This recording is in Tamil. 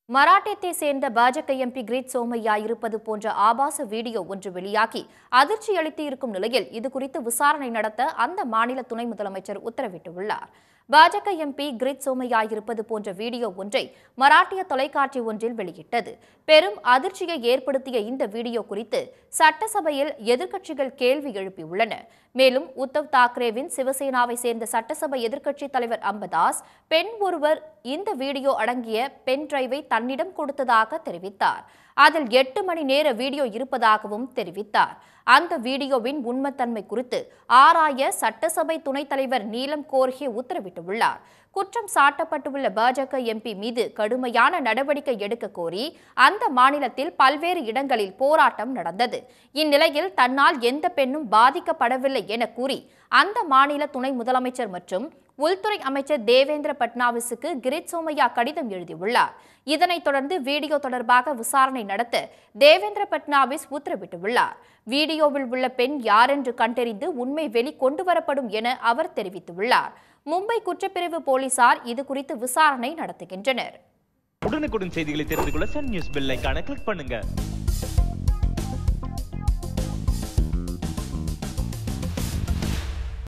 மராட்டியத்தை சேர்ந்த பாஜக எம்பி கிரீட் சோமையா இருப்பது போன்ற ஆபாச வீடியோ ஒன்று வெளியாகி அதிர்ச்சி அளித்து இருக்கும் நிலையில் இது குறித்து விசாரணை நடத்த அந்த மாநில துணை முதலமைச்சர் உத்தரவிட்டுள்ளார் பாஜக எம்பி கிரிட் சோமையா இருப்பது போன்ற வீடியோ ஒன்றை மராட்டிய தொலைக்காட்சி ஒன்றில் வெளியிட்டது பெரும் அதிர்ச்சியை ஏற்படுத்திய இந்த வீடியோ குறித்து சட்டசபையில் எதிர்க்கட்சிகள் கேள்வி எழுப்பியுள்ளன மேலும் உத்தவ் தாக்கரேவின் சிவசேனாவை சேர்ந்த சட்டசபை எதிர்க்கட்சித் தலைவர் அம்பதாஸ் பெண் ஒருவர் இந்த வீடியோ அடங்கிய பென் டிரைவை தன்னிடம் கொடுத்ததாக தெரிவித்தார் அதில் எட்டு மணி நேர வீடியோ இருப்பதாகவும் தெரிவித்தார் அந்த வீடியோவின் உண்மைத்தன்மை குறித்து ஆராய சட்டசபை துணைத் தலைவர் நீலம் கோர்ஹே உத்தரவிட்டுள்ளார் குற்றம் சாட்டப்பட்டுள்ள பாஜக எம்பி மீது கடுமையான நடவடிக்கை எடுக்க கோரி அந்த மாநிலத்தில் பல்வேறு இடங்களில் போராட்டம் நடந்தது இந்நிலையில் தன்னால் எந்த பெண்ணும் பாதிக்கப்படவில்லை என கூறி அந்த மாநில துணை முதலமைச்சர் மற்றும் உள்துறை அமைச்சர் தேவேந்திர பட்னாவிஸுக்கு கிரிட் சோமையா கடிதம் எழுதியுள்ளார் இதனைத் தொடர்ந்து வீடியோ தொடர்பாக விசாரணை நடத்த தேவேந்திர பட்னாவிஸ் உத்தரவிட்டுள்ளார் வீடியோவில் உள்ள பெண் யாரென்று கண்டறிந்து உண்மை வெளிக்கொண்டு வரப்படும் என அவர் தெரிவித்துள்ளார் மும்பை குற்றப்பிரிவு போலீசார் இது குறித்து விசாரணை நடத்துகின்றனர் உடனுக்குடன் செய்திகளை தெரிந்து கொள்ள சன் நியூஸ் பெல் ஐகானை கிளிக் பண்ணுங்க